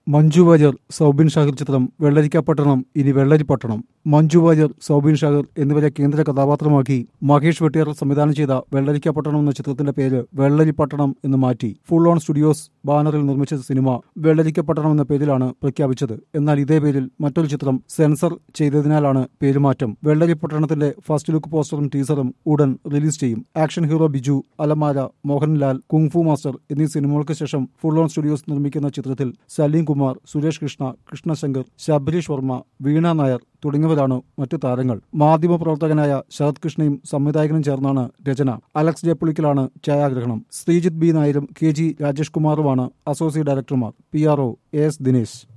മഞ്ജു വാര്യർ സൗബിൻ ഷാഹിർ ചിത്രം വെള്ളരിക്കപ്പട്ടണം ഇനി വെള്ളരിപ്പട്ടണം മഞ്ജു വാര്യർ സൗബിൻ ഷാഹിർ എന്നിവരെ കേന്ദ്ര കഥാപാത്രമാക്കി മഹേഷ് വെട്ടിയാർ സംവിധാനം ചെയ്ത വെള്ളരിക്കപ്പട്ടണം എന്ന ചിത്രത്തിന്റെ പേര് വെള്ളരിപ്പട്ടണം എന്ന് മാറ്റി ഫുൾ ഓൺ സ്റ്റുഡിയോസ് ബാനറിൽ നിർമ്മിച്ച സിനിമ വെള്ളരിക്കപ്പട്ടണം എന്ന പേരിലാണ് പ്രഖ്യാപിച്ചത് എന്നാൽ ഇതേ പേരിൽ മറ്റൊരു ചിത്രം സെൻസർ ചെയ്തതിനാലാണ് പേരുമാറ്റം വെള്ളരിപ്പട്ടണത്തിന്റെ ഫസ്റ്റ് ലുക്ക് പോസ്റ്ററും ടീസറും ഉടൻ റിലീസ് ചെയ്യും ആക്ഷൻ ഹീറോ ബിജു അലമാര മോഹൻലാൽ കുങ്ഫു മാസ്റ്റർ എന്നീ സിനിമകൾക്ക് ശേഷം ഫുൾ ഓൺ സ്റ്റുഡിയോസ് നിർമ്മിക്കുന്ന ചിത്രത്തിൽ സലീം കുമാർ സുരേഷ് കൃഷ്ണ കൃഷ്ണശങ്കർ ശബരീഷ് വർമ്മ വീണ നായർ തുടങ്ങിയവരാണ് മറ്റു താരങ്ങൾ മാധ്യമപ്രവർത്തകനായ ശരത് കൃഷ്ണയും സംവിധായകനും ചേർന്നാണ് രചന അലക്സ് ജയപ്പുളിക്കലാണ് ഛായാഗ്രഹണം ശ്രീജിത്ത് ബി നായരും കെ ജി രാജേഷ് കുമാറുമാണ് അസോസിയേറ്റ് ഡയറക്ടർമാർ P R O S Dinesh